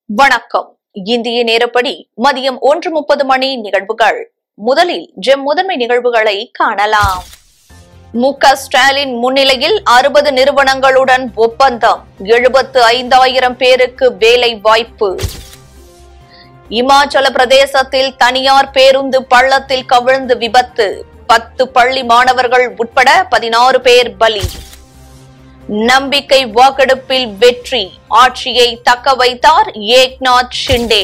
வணக்கம் இந்திய நேரப்படி மதியம் ஒன்று முப்பது மணி நிகழ்வுகள் முதலில் ஜெம் முதன்மை நிகழ்வுகளை காணலாம் மு க ஸ்டாலின் முன்னிலையில் அறுபது நிறுவனங்களுடன் ஒப்பந்தம் எழுபத்து ஐந்தாயிரம் பேருக்கு வேலை வாய்ப்பு இமாச்சல பிரதேசத்தில் தனியார் பேருந்து பள்ளத்தில் கவிழ்ந்து விபத்து பத்து பள்ளி மாணவர்கள் உட்பட பதினாறு பேர் பலி நம்பிக்கை வாக்கெடுப்பில் வெற்றி ஆட்சியை தக்க வைத்தார் ஏக்நாத் ஷிண்டே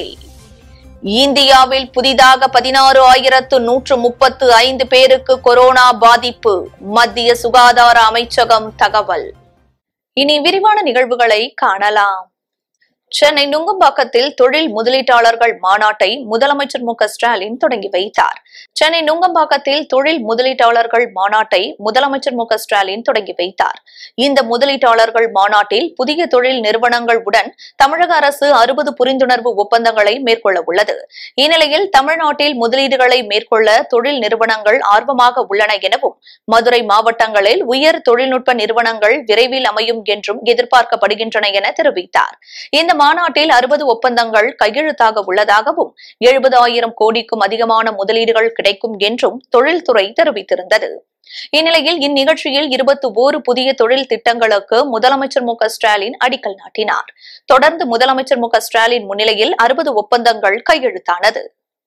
இந்தியாவில் புதிதாக பதினாறு ஆயிரத்து நூற்று முப்பத்து ஐந்து பேருக்கு கொரோனா பாதிப்பு மத்திய சுகாதார அமைச்சகம் தகவல் இனி விரிவான நிகழ்வுகளை காணலாம் சென்னை நுங்கம்பாக்கத்தில் தொழில் முதலீட்டாளர்கள் மாநாட்டை முதலமைச்சர் மு க ஸ்டாலின் தொடங்கி வைத்தார் சென்னை நுங்கம்பாக்கத்தில் தொழில் முதலீட்டாளர்கள் மாநாட்டை முதலமைச்சர் மு க ஸ்டாலின் தொடங்கி வைத்தார் இந்த முதலீட்டாளர்கள் மாநாட்டில் புதிய தொழில் நிறுவனங்கள் உடன் தமிழக அரசு அறுபது புரிந்துணர்வு ஒப்பந்தங்களை மேற்கொள்ள உள்ளது இந்நிலையில் தமிழ்நாட்டில் முதலீடுகளை மேற்கொள்ள தொழில் நிறுவனங்கள் ஆர்வமாக உள்ளன எனவும் மதுரை மாவட்டங்களில் உயர் தொழில்நுட்ப நிறுவனங்கள் விரைவில் அமையும் என்றும் எதிர்பார்க்கப்படுகின்றன என தெரிவித்தார் இந்த மாநாட்டில் அறுபது ஒப்பந்தங்கள் கையெழுத்தாக உள்ளதாகவும் எழுபதாயிரம் கோடிக்கும் அதிகமான முதலீடுகள் கிடைக்கும் என்றும் தொழில்துறை தெரிவித்திருந்தது இந்நிலையில் இந்நிகழ்ச்சியில் இருபத்தி ஓரு புதிய தொழில் திட்டங்களுக்கு முதலமைச்சர் மு க ஸ்டாலின் அடிக்கல் நாட்டினார் தொடர்ந்து முதலமைச்சர் மு க ஸ்டாலின் முன்னிலையில் அறுபது ஒப்பந்தங்கள் கையெழுத்தானது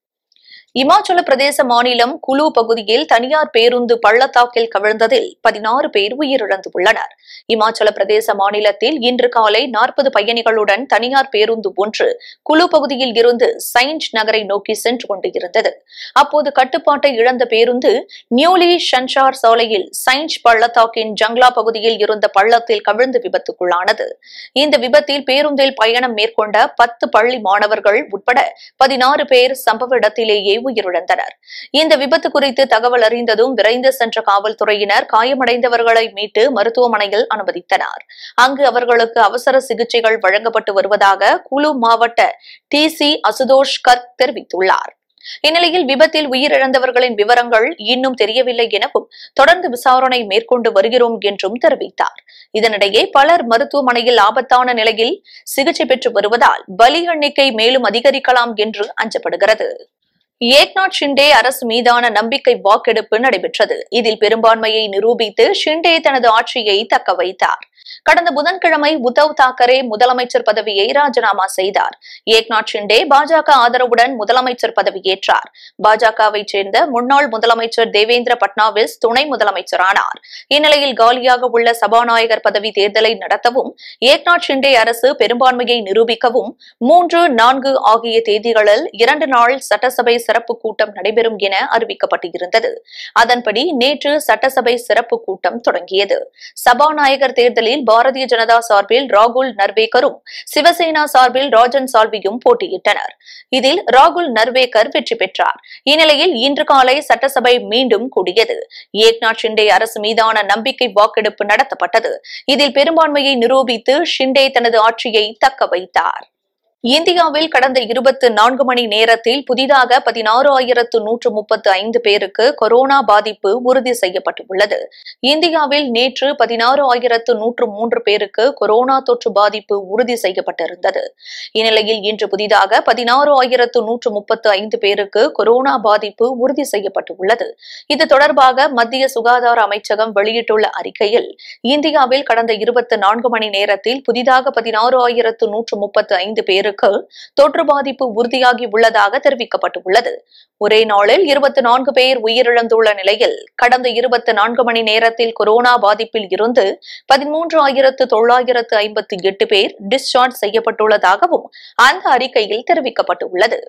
இமாச்சல பிரதேச மாநிலம் குலு பகுதியில் தனியார் பேருந்து பள்ளத்தாக்கில் கவிழ்ந்ததில் பதினாறு பேர் உயிரிழந்துள்ளனர் இமாச்சல பிரதேச மாநிலத்தில் இன்று காலை நாற்பது பயணிகளுடன் தனியார் பேருந்து ஒன்று குலு பகுதியில் இருந்து சைன்ட் நகரை நோக்கி சென்று கொண்டிருந்தது அப்போது கட்டுப்பாட்டை இழந்த பேருந்து நியூலி ஷன்ஷார் சாலையில் சைன்ட் பள்ளத்தாக்கின் ஜங்லா பகுதியில் இருந்த பள்ளத்தில் கவிழ்ந்து விபத்துக்குள்ளானது இந்த விபத்தில் பேருந்தில் பயணம் மேற்கொண்ட பத்து பள்ளி மாணவர்கள் உட்பட பதினாறு பேர் சம்பவ இடத்திலேயே உயிரிழந்தனர் இந்த விபத்து குறித்து தகவல் அறிந்ததும் விரைந்து சென்ற காவல்துறையினர் காயமடைந்தவர்களை மீட்டு மருத்துவமனையில் அனுமதித்தனர் அங்கு அவர்களுக்கு அவசர சிகிச்சைகள் வழங்கப்பட்டு வருவதாக குலு மாவட்ட டி சி அசுதோஷ் கர்க் தெரிவித்துள்ளார் இந்நிலையில் விபத்தில் உயிரிழந்தவர்களின் விவரங்கள் இன்னும் தெரியவில்லை எனவும் தொடர்ந்து விசாரணை மேற்கொண்டு வருகிறோம் என்றும் தெரிவித்தார் இதனிடையே பலர் மருத்துவமனையில் ஆபத்தான நிலையில் சிகிச்சை பெற்று வருவதால் பலி எண்ணிக்கை மேலும் அதிகரிக்கலாம் என்று அஞ்சப்படுகிறது ஏக்நாத் ஷிண்டே அரசு மீதான நம்பிக்கை வாக்கெடுப்பு நடைபெற்றது இதில் பெரும்பான்மையை நிரூபித்து ஷிண்டே தனது ஆட்சியை தக்க வைத்தார் கடந்த புதன்கிழமை உத்தவ் தாக்கரே முதலமைச்சர் பதவியை ராஜினாமா செய்தார் ஏக்நாத் ஷிண்டே பாஜக ஆதரவுடன் முதலமைச்சர் பதவியேற்றார் பாஜகவை சேர்ந்த முன்னாள் முதலமைச்சர் தேவேந்திர பட்னாவிஸ் துணை முதலமைச்சரானார் இந்நிலையில் காலியாக உள்ள சபாநாயகர் பதவி தேர்தலை நடத்தவும் ஏக்நாத் ஷிண்டே அரசு பெரும்பான்மையை நிரூபிக்கவும் மூன்று நான்கு ஆகிய தேதிகளில் இரண்டு நாள் சட்டசபை சிறப்பு கூட்டம் நடைபெறும் என அறிவிக்கப்பட்டிருந்தது அதன்படி நேற்று சட்டசபை சிறப்பு கூட்டம் தொடங்கியது சபாநாயகர் தேர்தலில் பாரதிய ஜனதா சார்பில் ராகுல் நர்வேக்கரும் சிவசேனா சார்பில் ராஜன் சால்வியும் போட்டியிட்டனர் இதில் ராகுல் நர்வேக்கர் வெற்றி பெற்றார் இந்நிலையில் இன்று காலை சட்டசபை மீண்டும் கூடியது ஏக்நாத் ஷிண்டே அரசு மீதான நம்பிக்கை வாக்கெடுப்பு நடத்தப்பட்டது இதில் பெரும்பான்மையை நிரூபித்து ஷிண்டே தனது ஆட்சியை தக்க வைத்தார் இந்தியாவில் கடந்த இருபத்து நான்கு மணி நேரத்தில் புதிதாக பதினாறு ஆயிரத்து நூற்று முப்பத்து ஐந்து பேருக்கு கொரோனா பாதிப்பு உறுதி செய்யப்பட்டுள்ளது இந்தியாவில் நேற்று பதினாறு ஆயிரத்து நூற்று மூன்று பேருக்கு கொரோனா தொற்று பாதிப்பு உறுதி செய்யப்பட்டிருந்தது இந்நிலையில் இன்று புதிதாக பதினாறு ஆயிரத்து நூற்று முப்பத்து ஐந்து பேருக்கு கொரோனா பாதிப்பு உறுதி செய்யப்பட்டுள்ளது இது தொடர்பாக மத்திய சுகாதார அமைச்சகம் வெளியிட்டுள்ள அறிக்கையில் இந்தியாவில் கடந்த இருபத்தி நான்கு மணி நேரத்தில் புதிதாக பதினாறு ஆயிரத்து நூற்று முப்பத்து ஐந்து பேருக்கு தொற்று பாதிப்பு உறுதியாகி உள்ளதாக தெரிவிக்கப்பட்டுள்ளது ஒரே நாளில் இருபத்தி நான்கு பேர் உயிரிழந்துள்ள நிலையில் கடந்த இருபத்தி நான்கு மணி நேரத்தில் கொரோனா பாதிப்பில் இருந்து பதிமூன்று ஆயிரத்து தொள்ளாயிரத்து ஐம்பத்தி எட்டு பேர் டிஸ்சார்ஜ் செய்யப்பட்டுள்ளதாகவும் அந்த அறிக்கையில் தெரிவிக்கப்பட்டுள்ளது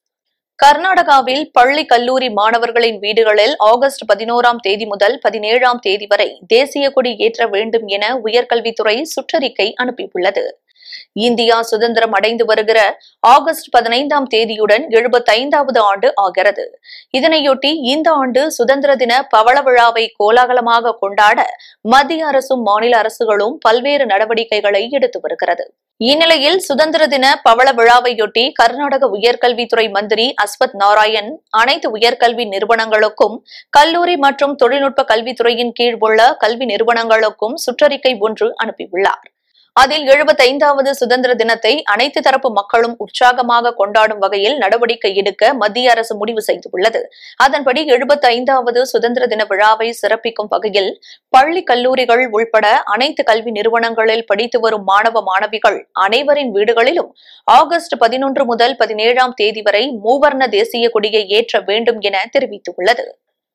கர்நாடகாவில் பள்ளி கல்லூரி மாணவர்களின் வீடுகளில் ஆகஸ்ட் பதினோராம் தேதி முதல் பதினேழாம் தேதி வரை தேசிய கொடி ஏற்ற வேண்டும் என உயர்கல்வித்துறை சுற்றறிக்கை அனுப்பியுள்ளது இந்தியா சுதந்திரம் அடைந்து வருகிற ஆகஸ்ட் பதினைந்தாம் தேதியுடன் எழுபத்தைந்தாவது ஆண்டு ஆகிறது இதனையொட்டி இந்த ஆண்டு சுதந்திர தின பவள விழாவை கோலாகலமாக கொண்டாட மத்திய அரசும் மாநில அரசுகளும் பல்வேறு நடவடிக்கைகளை எடுத்து வருகிறது இந்நிலையில் சுதந்திர தின பவள விழாவையொட்டி கர்நாடக உயர்கல்வித்துறை மந்திரி அஸ்வத் நாராயண் அனைத்து உயர்கல்வி நிறுவனங்களுக்கும் கல்லூரி மற்றும் தொழில்நுட்ப கல்வித்துறையின் கீழ் உள்ள கல்வி நிறுவனங்களுக்கும் சுற்றறிக்கை ஒன்று அனுப்பியுள்ளார் அதில் எழுபத்தைந்தாவது சுதந்திர தினத்தை அனைத்து தரப்பு மக்களும் உற்சாகமாக கொண்டாடும் வகையில் நடவடிக்கை எடுக்க மத்திய அரசு முடிவு செய்துள்ளது அதன்படி எழுபத்தைந்தாவது சுதந்திர தின விழாவை சிறப்பிக்கும் வகையில் பள்ளி கல்லூரிகள் உள்பட அனைத்து கல்வி நிறுவனங்களில் படித்து வரும் மாணவ மாணவிகள் அனைவரின் வீடுகளிலும் ஆகஸ்ட் பதினொன்று முதல் பதினேழாம் தேதி வரை மூவர்ண தேசிய கொடியை ஏற்ற வேண்டும் என தெரிவித்துள்ளது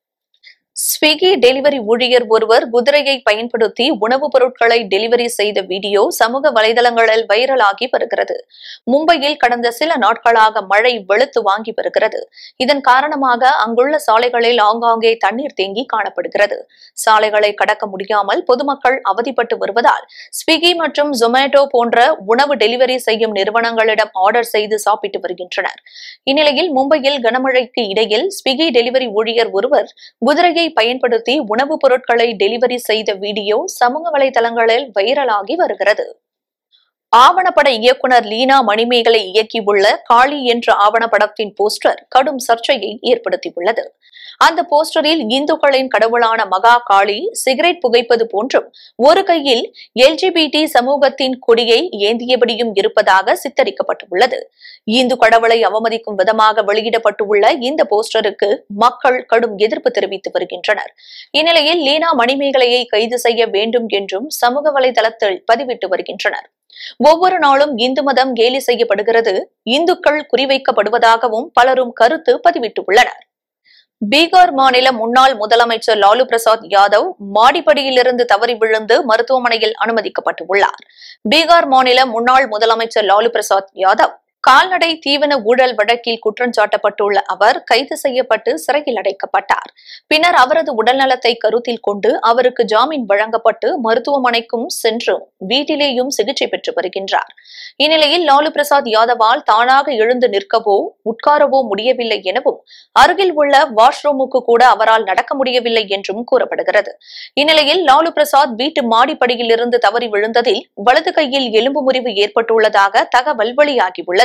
ஸ்விக்கி டெலிவரி ஊழியர் ஒருவர் குதிரையை பயன்படுத்தி உணவுப் பொருட்களை டெலிவரி செய்த வீடியோ சமூக வலைதளங்களில் வைரலாகி வருகிறது மும்பையில் கடந்த சில நாட்களாக மழை வெளுத்து வாங்கி வருகிறது இதன் காரணமாக அங்குள்ள சாலைகளில் ஆங்காங்கே தண்ணீர் தேங்கி காணப்படுகிறது சாலைகளை கடக்க முடியாமல் பொதுமக்கள் அவதிப்பட்டு வருவதால் ஸ்விக்கி மற்றும் ஜொமேட்டோ போன்ற உணவு டெலிவரி செய்யும் நிறுவனங்களிடம் ஆர்டர் செய்து சாப்பிட்டு வருகின்றனர் இந்நிலையில் மும்பையில் கனமழைக்கு இடையில் ஸ்விக்கி டெலிவரி ஊழியர் ஒருவர் குதிரையை பயன்படுத்தி உணவுப் பொருட்களை டெலிவரி செய்த வீடியோ சமூக வலைதளங்களில் வைரலாகி வருகிறது ஆவணப்பட இயக்குனர் லீனா மணிமேகலை இயக்கியுள்ள காளி என்ற ஆவணப்படத்தின் போஸ்டர் கடும் சர்ச்சையை ஏற்படுத்தியுள்ளது அந்த போஸ்டரில் இந்துக்களின் கடவுளான மகா காளி சிகரெட் புகைப்பது போன்றும் ஒரு கையில் எல்ஜிபிடி சமூகத்தின் கொடியை ஏந்தியபடியும் இருப்பதாக சித்தரிக்கப்பட்டுள்ளது இந்து கடவுளை அவமதிக்கும் விதமாக வெளியிடப்பட்டுள்ள இந்த போஸ்டருக்கு மக்கள் கடும் எதிர்ப்பு தெரிவித்து வருகின்றனர் இந்நிலையில் லீனா மணிமேகலையை கைது செய்ய வேண்டும் என்றும் சமூக வலைதளத்தில் பதிவிட்டு வருகின்றனர் ஒவ்வொரு நாளும் இந்து மதம் கேலி செய்யப்படுகிறது இந்துக்கள் குறிவைக்கப்படுவதாகவும் பலரும் கருத்து பதிவிட்டுள்ளனர் பீகார் மாநில முன்னாள் முதலமைச்சர் லாலு பிரசாத் யாதவ் மாடிப்படியிலிருந்து தவறி விழுந்து மருத்துவமனையில் அனுமதிக்கப்பட்டுள்ளார் பீகார் மாநில முன்னாள் முதலமைச்சர் லாலு பிரசாத் யாதவ் கால்நடை தீவன ஊழல் வழக்கில் குற்றஞ்சாட்டப்பட்டுள்ள அவர் கைது செய்யப்பட்டு சிறையில் அடைக்கப்பட்டார் பின்னர் அவரது உடல்நலத்தை கருத்தில் கொண்டு அவருக்கு ஜாமீன் வழங்கப்பட்டு மருத்துவமனைக்கும் சென்று வீட்டிலேயும் சிகிச்சை பெற்று வருகின்றார் இந்நிலையில் லாலு பிரசாத் யாதவால் தானாக எழுந்து நிற்கவோ உட்காரவோ முடியவில்லை எனவும் அருகில் உள்ள வாஷ்ரூமுக்கு கூட அவரால் நடக்க முடியவில்லை என்றும் கூறப்படுகிறது இந்நிலையில் லாலு பிரசாத் வீட்டு மாடிப்படியிலிருந்து தவறி விழுந்ததில் வலது கையில் எலும்பு முறிவு ஏற்பட்டுள்ளதாக தகவல் வெளியாகியுள்ளது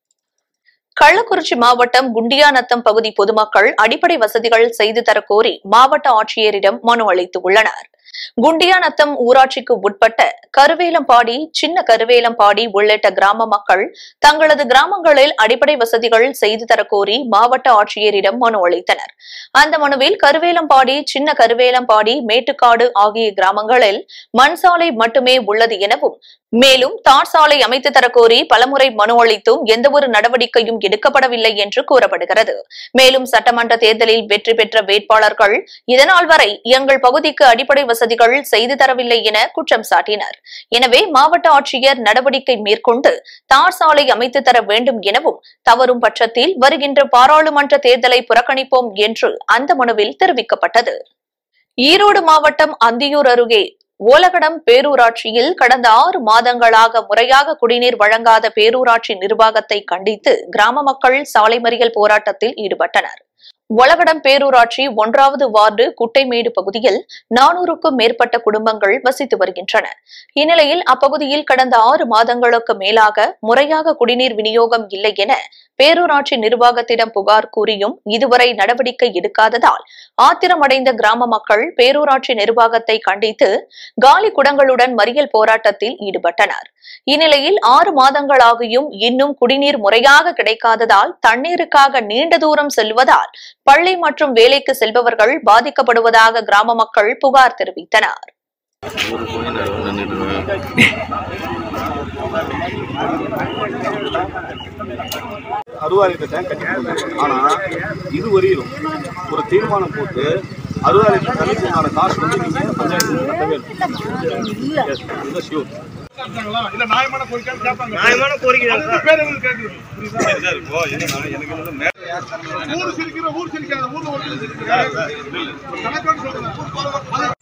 கள்ளக்குறிச்சி மாவட்டம் குண்டியாநத்தம் பகுதி பொதுமக்கள் அடிப்படை வசதிகள் செய்து தர கோரி மாவட்ட ஆட்சியரிடம் மனு அளித்துள்ளனர் குண்டியாநத்தம் ஊராட்சிக்கு உட்பட்ட கருவேலம்பாடி சின்ன கருவேலம்பாடி உள்ளிட்ட கிராம மக்கள் தங்களது கிராமங்களில் அடிப்படை வசதிகள் செய்து தர கோரி மாவட்ட ஆட்சியரிடம் மனு அளித்தனர் அந்த மனுவில் கருவேலம்பாடி சின்ன கருவேலம்பாடி மேட்டுக்காடு ஆகிய கிராமங்களில் மண் சாலை மட்டுமே உள்ளது எனவும் மேலும் தார் சாலை அமைத்து தரக்கோரி பலமுறை மனு அளித்தும் எந்தவொரு நடவடிக்கையும் எடுக்கப்படவில்லை என்று கூறப்படுகிறது மேலும் சட்டமன்ற தேர்தலில் வெற்றி பெற்ற வேட்பாளர்கள் இதனால் வரை எங்கள் பகுதிக்கு அடிப்படை வசதிகள் செய்து தரவில்லை என குற்றம் சாட்டினர் எனவே மாவட்ட ஆட்சியர் நடவடிக்கை மேற்கொண்டு தார் சாலை அமைத்து தர வேண்டும் எனவும் தவறும் பட்சத்தில் வருகின்ற பாராளுமன்ற தேர்தலை புறக்கணிப்போம் என்று அந்த மனுவில் தெரிவிக்கப்பட்டது ஈரோடு மாவட்டம் அந்தியூர் அருகே ஓலகடம் பேரூராட்சியில் கடந்த ஆறு மாதங்களாக முறையாக குடிநீர் வழங்காத பேரூராட்சி நிர்வாகத்தை கண்டித்து கிராம மக்கள் சாலை மறியல் போராட்டத்தில் ஈடுபட்டனர் ஒலகடம் பேரூராட்சி ஒன்றாவது வார்டு குட்டைமேடு பகுதியில் நானூறுக்கும் மேற்பட்ட குடும்பங்கள் வசித்து வருகின்றன இந்நிலையில் அப்பகுதியில் கடந்த ஆறு மாதங்களுக்கு மேலாக முறையாக குடிநீர் விநியோகம் இல்லை என பேரூராட்சி நிர்வாகத்திடம் புகார் கூறியும் இதுவரை நடவடிக்கை எடுக்காததால் ஆத்திரமடைந்த கிராம மக்கள் பேரூராட்சி நிர்வாகத்தை கண்டித்து காலி குடங்களுடன் மறியல் போராட்டத்தில் ஈடுபட்டனர் இந்நிலையில் ஆறு மாதங்களாகியும் இன்னும் குடிநீர் முறையாக கிடைக்காததால் தண்ணீருக்காக நீண்ட தூரம் செல்வதால் பள்ளி மற்றும் வேலைக்கு செல்பவர்கள் பாதிக்கப்படுவதாக கிராம மக்கள் புகார் தெரிவித்தனர் ஒரு கோயில் நடுவில் நின்றுவேன் அறுபதாயிரத்து டேங்க் கட்டி கொடுத்தாங்க ஆனால் இதுவரையிலும் ஒரு தீர்மானம் போட்டு அறுபதாயிரத்து தண்ணிக்கு உண்டான காசு வந்து நீங்கள் பஞ்சாயத்து கட்டவே இல்லை Yes, இதுதான் sure. இல்ல நியாயமான கோரிக்கைன்னு கேட்பாங்க நியாயமான கோரிக்கை தான் அதுக்கு பேர் எங்களுக்கு கேட்குது புரியுதா சார் இப்போ என்னன்னா எனக்கு வந்து மே- ஊர் சிரிக்கிற ஊர் சிரிக்காத ஊர்ல ஒருத்தர் சிரிக்கிற கணக்கான்னு சொல்றேன்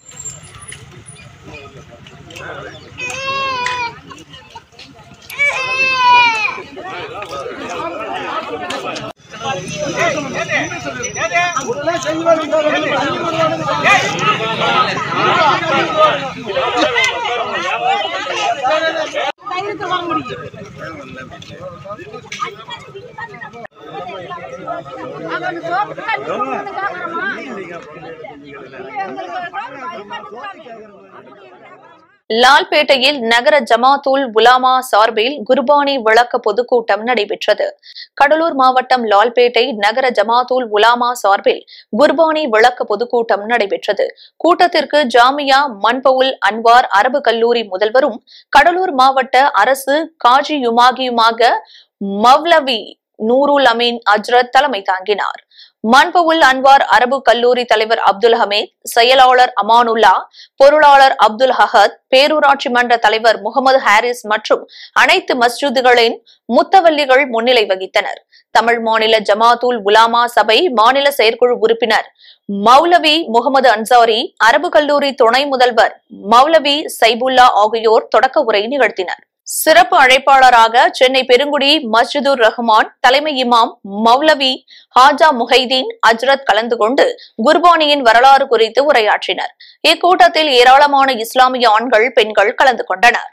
அவங்க சோப்பு கட்டி கொண்டு கேக்குறமா? இல்ல, எங்களுக்கு சோப்பு கட்டி கொண்டு கேக்குறமா? லால்பேட்டையில் நகர ஜமாத்துல் உலாமா சார்பில் குர்பானி விளக்க பொதுக்கூட்டம் நடைபெற்றது கடலூர் மாவட்டம் லால்பேட்டை நகர ஜமாத்துல் உலாமா சார்பில் குர்பானி விளக்க பொதுக்கூட்டம் நடைபெற்றது கூட்டத்திற்கு ஜாமியா மன்பவுல் அன்வார் அரபு கல்லூரி முதல்வரும் கடலூர் மாவட்ட அரசு காஜியுமாகியுமாக மவ்லவி நூருல் அமீன் அஜ்ரத் தலைமை தாங்கினார் மன்பவுல் அன்வார் அரபு கல்லூரி தலைவர் அப்துல் ஹமீத் செயலாளர் அமானுல்லா பொருளாளர் அப்துல் ஹஹத் பேரூராட்சி மன்ற தலைவர் முகமது ஹாரிஸ் மற்றும் அனைத்து மஸ்ஜிதுகளின் முத்தவல்லிகள் முன்னிலை வகித்தனர் தமிழ் மாநில ஜமாத்துல் உலாமா சபை மாநில செயற்குழு உறுப்பினர் மௌலவி முகமது அன்சாரி அரபு கல்லூரி துணை முதல்வர் மௌலவி சைபுல்லா ஆகியோர் தொடக்க உரை நிகழ்த்தினர் சிறப்பு அழைப்பாளராக சென்னை பெருங்குடி மஸ்ஜிதுர் ரஹ்மான் தலைமை இமாம் மௌலவி ஹாஜா முஹைதீன் அஜ்ரத் கலந்து கொண்டு குர்பானியின் வரலாறு குறித்து உரையாற்றினர் இக்கூட்டத்தில் ஏராளமான இஸ்லாமிய ஆண்கள் பெண்கள் கலந்து கொண்டனர்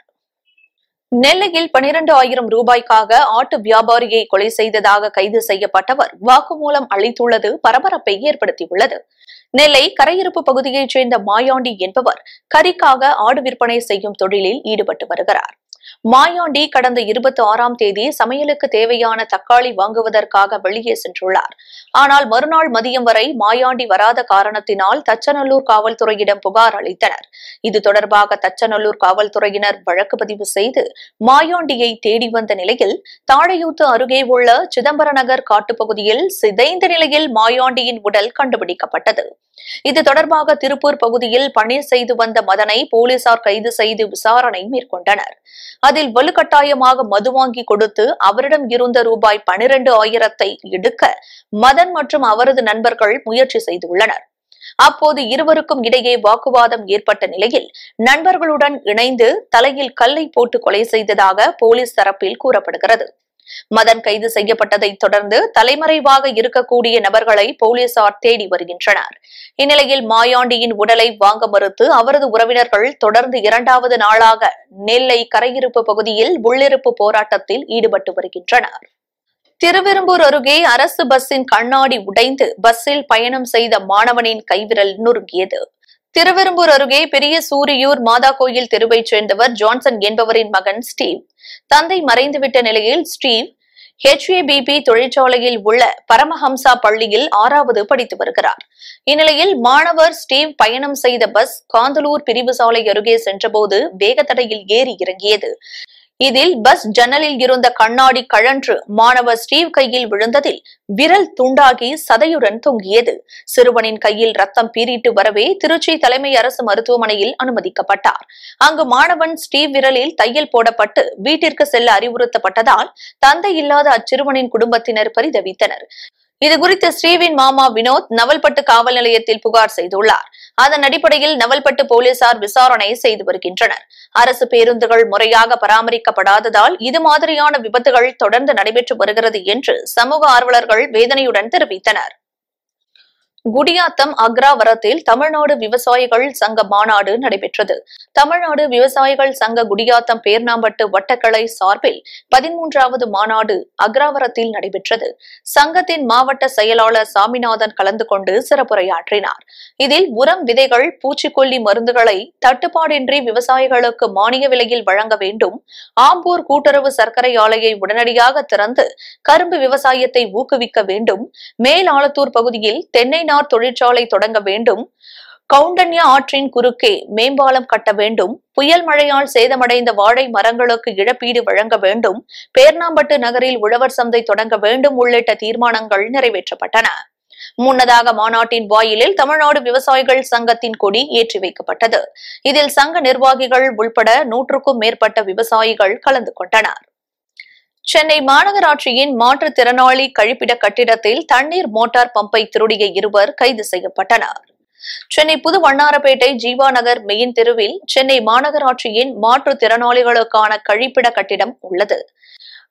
நெல்லையில் பனிரண்டு ஆயிரம் ரூபாய்க்காக ஆட்டு வியாபாரியை கொலை செய்ததாக கைது செய்யப்பட்டவர் வாக்குமூலம் அளித்துள்ளது பரபரப்பை ஏற்படுத்தியுள்ளது நெல்லை கரையிருப்பு பகுதியைச் சேர்ந்த மாயாண்டி என்பவர் கறிக்காக ஆடு விற்பனை செய்யும் தொழிலில் ஈடுபட்டு வருகிறார் மாயாண்டி கடந்த இருபத்தி ஆறாம் தேதி சமையலுக்கு தேவையான தக்காளி வாங்குவதற்காக வெளியே சென்றுள்ளார் ஆனால் மறுநாள் மதியம் வரை மாயாண்டி வராத காரணத்தினால் தச்சநல்லூர் காவல்துறையிடம் புகார் அளித்தனர் இது தொடர்பாக தச்சநல்லூர் காவல்துறையினர் வழக்கு பதிவு செய்து மாயாண்டியை தேடி வந்த நிலையில் தாழையூத்து அருகே உள்ள சிதம்பர நகர் காட்டுப்பகுதியில் சிதைந்த நிலையில் மாயாண்டியின் உடல் கண்டுபிடிக்கப்பட்டது இது தொடர்பாக திருப்பூர் பகுதியில் பணி செய்து வந்த மதனை போலீசார் கைது செய்து விசாரணை மேற்கொண்டனர் அதில் வலுக்கட்டாயமாக மது வாங்கி கொடுத்து அவரிடம் இருந்த ரூபாய் பனிரெண்டு ஆயிரத்தை எடுக்க மதன் மற்றும் அவரது நண்பர்கள் முயற்சி செய்துள்ளனர் அப்போது இருவருக்கும் இடையே வாக்குவாதம் ஏற்பட்ட நிலையில் நண்பர்களுடன் இணைந்து தலையில் கல்லை போட்டு கொலை செய்ததாக போலீஸ் தரப்பில் கூறப்படுகிறது மதன் கைது செய்யப்பட்டதை தொடர்ந்து தலைமறைவாக இருக்கக்கூடிய நபர்களை போலீசார் தேடி வருகின்றனர் இந்நிலையில் மாயாண்டியின் உடலை வாங்க மறுத்து அவரது உறவினர்கள் தொடர்ந்து இரண்டாவது நாளாக நெல்லை கரையிருப்பு பகுதியில் உள்ளிருப்பு போராட்டத்தில் ஈடுபட்டு வருகின்றனர் திருவெரும்பூர் அருகே அரசு பஸ்ஸின் கண்ணாடி உடைந்து பஸ்ஸில் பயணம் செய்த மாணவனின் கைவிரல் நொறுங்கியது திருவெரும்பூர் அருகே பெரிய சூரியூர் மாதா கோயில் தெருவைச் சேர்ந்தவர் ஜான்சன் என்பவரின் மகன் ஸ்டீவ் தந்தை மறைந்துவிட்ட நிலையில் ஸ்டீவ் ஹெச்ஏபிபி தொழிற்சாலையில் உள்ள பரமஹம்சா பள்ளியில் ஆறாவது படித்து வருகிறார் இந்நிலையில் மாணவர் ஸ்டீவ் பயணம் செய்த பஸ் காந்தலூர் பிரிவு சாலை அருகே சென்றபோது வேகத்தடையில் ஏறி இறங்கியது இதில் பஸ் ஜன்னலில் இருந்த கண்ணாடி கழன்று மாணவர் ஸ்டீவ் கையில் விழுந்ததில் விரல் துண்டாகி சதையுடன் தொங்கியது சிறுவனின் கையில் ரத்தம் பீறிட்டு வரவே திருச்சி தலைமை அரசு மருத்துவமனையில் அனுமதிக்கப்பட்டார் அங்கு மாணவன் ஸ்டீவ் விரலில் தையல் போடப்பட்டு வீட்டிற்கு செல்ல அறிவுறுத்தப்பட்டதால் தந்தை இல்லாத அச்சிறுவனின் குடும்பத்தினர் பரிதவித்தனர் இதுகுறித்து ஸ்ரீவின் மாமா வினோத் நவல்பட்டு காவல் நிலையத்தில் புகார் செய்துள்ளார் அதன் அடிப்படையில் நவல்பட்டு போலீசார் விசாரணை செய்து வருகின்றனர் அரசு பேருந்துகள் முறையாக பராமரிக்கப்படாததால் இது மாதிரியான விபத்துகள் தொடர்ந்து நடைபெற்று வருகிறது என்று சமூக ஆர்வலர்கள் வேதனையுடன் தெரிவித்தனர் குடியாத்தம் அக்ராவரத்தில் தமிழ்நாடு விவசாயிகள் சங்க மாநாடு நடைபெற்றது தமிழ்நாடு விவசாயிகள் சங்க குடியாத்தம் பேர்ணாம்பட்டு வட்டக்கலை சார்பில் பதிமூன்றாவது மாநாடு அக்ராவரத்தில் நடைபெற்றது சங்கத்தின் மாவட்ட செயலாளர் சாமிநாதன் கலந்து கொண்டு சிறப்புரையாற்றினார் இதில் உரம் விதைகள் பூச்சிக்கொல்லி மருந்துகளை தட்டுப்பாடின்றி விவசாயிகளுக்கு மானிய விலையில் வழங்க வேண்டும் ஆம்பூர் கூட்டுறவு சர்க்கரை ஆலையை உடனடியாக திறந்து கரும்பு விவசாயத்தை ஊக்குவிக்க வேண்டும் மேல் ஆலத்தூர் பகுதியில் தென்னை நார் தொழிற்சாலை தொடங்க வேண்டும் கவுண்டன்யா ஆற்றின் குறுக்கே மேம்பாலம் கட்ட வேண்டும் புயல் மழையால் சேதமடைந்த வாழை மரங்களுக்கு இழப்பீடு வழங்க வேண்டும் பேர்ணாம்பட்டு நகரில் உழவர் சந்தை தொடங்க வேண்டும் உள்ளிட்ட தீர்மானங்கள் நிறைவேற்றப்பட்டன முன்னதாக மாநாட்டின் வாயிலில் தமிழ்நாடு விவசாயிகள் சங்கத்தின் கொடி ஏற்றி வைக்கப்பட்டது இதில் சங்க நிர்வாகிகள் உள்பட நூற்றுக்கும் மேற்பட்ட விவசாயிகள் கலந்து கொண்டனர் சென்னை மாநகராட்சியின் மாற்றுத்திறனாளி கழிப்பிட கட்டிடத்தில் தண்ணீர் மோட்டார் பம்பை திருடிய இருவர் கைது செய்யப்பட்டனர் சென்னை புது வண்ணாரப்பேட்டை ஜீவா நகர் மெயின் தெருவில் சென்னை மாநகராட்சியின் மாற்றுத்திறனாளிகளுக்கான கழிப்பிட கட்டிடம் உள்ளது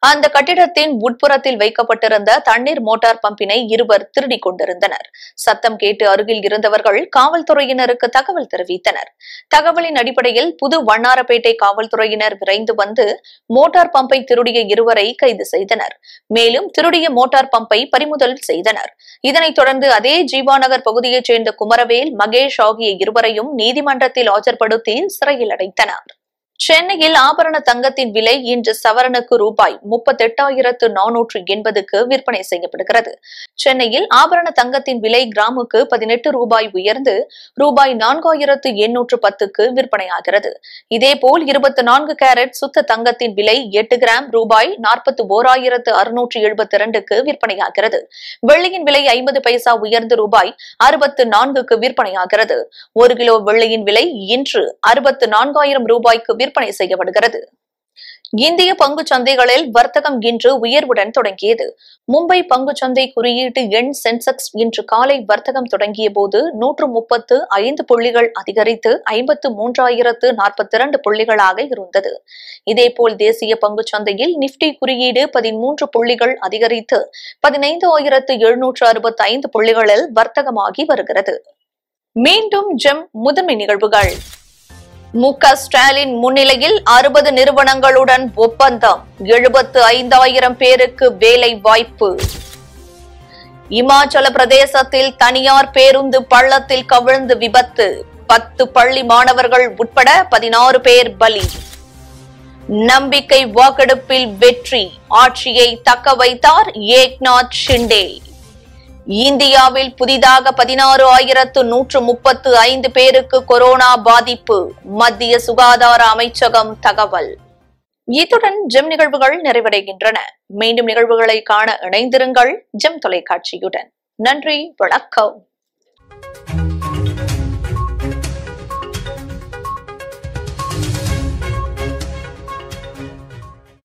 அந்த கட்டிடத்தின் உட்புறத்தில் வைக்கப்பட்டிருந்த தண்ணீர் மோட்டார் பம்பினை இருவர் திருடிக் கொண்டிருந்தனர் சத்தம் கேட்டு அருகில் இருந்தவர்கள் காவல்துறையினருக்கு தகவல் தெரிவித்தனர் தகவலின் அடிப்படையில் புது வண்ணாரப்பேட்டை காவல்துறையினர் விரைந்து வந்து மோட்டார் பம்பை திருடிய இருவரை கைது செய்தனர் மேலும் திருடிய மோட்டார் பம்பை பறிமுதல் செய்தனர் இதனைத் தொடர்ந்து அதே ஜீவாநகர் பகுதியைச் சேர்ந்த குமரவேல் மகேஷ் ஆகிய இருவரையும் நீதிமன்றத்தில் ஆஜர்படுத்தி சிறையில் அடைத்தனர் சென்னையில் ஆபரண தங்கத்தின் விலை இன்று சவரனுக்கு ரூபாய் முப்பத்தெட்டாயிரத்து நானூற்று எண்பதுக்கு விற்பனை செய்யப்படுகிறது சென்னையில் ஆபரண தங்கத்தின் விலை கிராமுக்கு பதினெட்டு ரூபாய் உயர்ந்து ரூபாய் நான்காயிரத்து எண்ணூற்று பத்துக்கு விற்பனையாகிறது இதேபோல் இருபத்தி நான்கு கேரட் சுத்த தங்கத்தின் விலை எட்டு கிராம் ரூபாய் நாற்பத்தி ஓராயிரத்து அறுநூற்று எழுபத்தி இரண்டுக்கு விற்பனையாகிறது வெள்ளியின் விலை ஐம்பது பைசா உயர்ந்து ரூபாய் அறுபத்து நான்குக்கு விற்பனையாகிறது ஒரு கிலோ வெள்ளியின் விலை இன்று அறுபத்து நான்காயிரம் ரூபாய்க்கு விற்பனை செய்யப்படுகிறது இந்திய பங்குச் சந்தைகளில் வர்த்தகம் இன்று உயர்வுடன் தொடங்கியது மும்பை பங்குச் சந்தை குறியீட்டு எண் சென்செக்ஸ் இன்று காலை வர்த்தகம் தொடங்கிய போது நூற்று முப்பத்து ஐந்து புள்ளிகள் அதிகரித்து ஐம்பத்து மூன்றாயிரத்து நாற்பத்தி இரண்டு புள்ளிகளாக இருந்தது இதேபோல் தேசிய பங்குச் சந்தையில் நிப்டி குறியீடு பதிமூன்று புள்ளிகள் அதிகரித்து பதினைந்து ஆயிரத்து எழுநூற்று அறுபத்தி ஐந்து புள்ளிகளில் வர்த்தகமாகி வருகிறது மீண்டும் ஜெம் முதன்மை நிகழ்வுகள் மு க ஸ்டாலின் முன்னிலையில் அறுபது நிறுவனங்களுடன் ஒப்பந்தம் எழுபத்து ஐந்தாயிரம் பேருக்கு வேலை வாய்ப்பு இமாச்சல பிரதேசத்தில் தனியார் பேருந்து பள்ளத்தில் கவிழ்ந்து விபத்து பத்து பள்ளி மாணவர்கள் உட்பட பதினாறு பேர் பலி நம்பிக்கை வாக்கெடுப்பில் வெற்றி ஆட்சியை தக்க வைத்தார் ஏக்நாத் ஷிண்டே இந்தியாவில் புதிதாக பதினாறு ஆயிரத்து நூற்று முப்பத்து ஐந்து பேருக்கு கொரோனா பாதிப்பு மத்திய சுகாதார அமைச்சகம் தகவல் இத்துடன் ஜெம் நிகழ்வுகள் நிறைவடைகின்றன மீண்டும் நிகழ்வுகளை காண இணைந்திருங்கள் ஜெம் தொலைக்காட்சியுடன் நன்றி வணக்கம்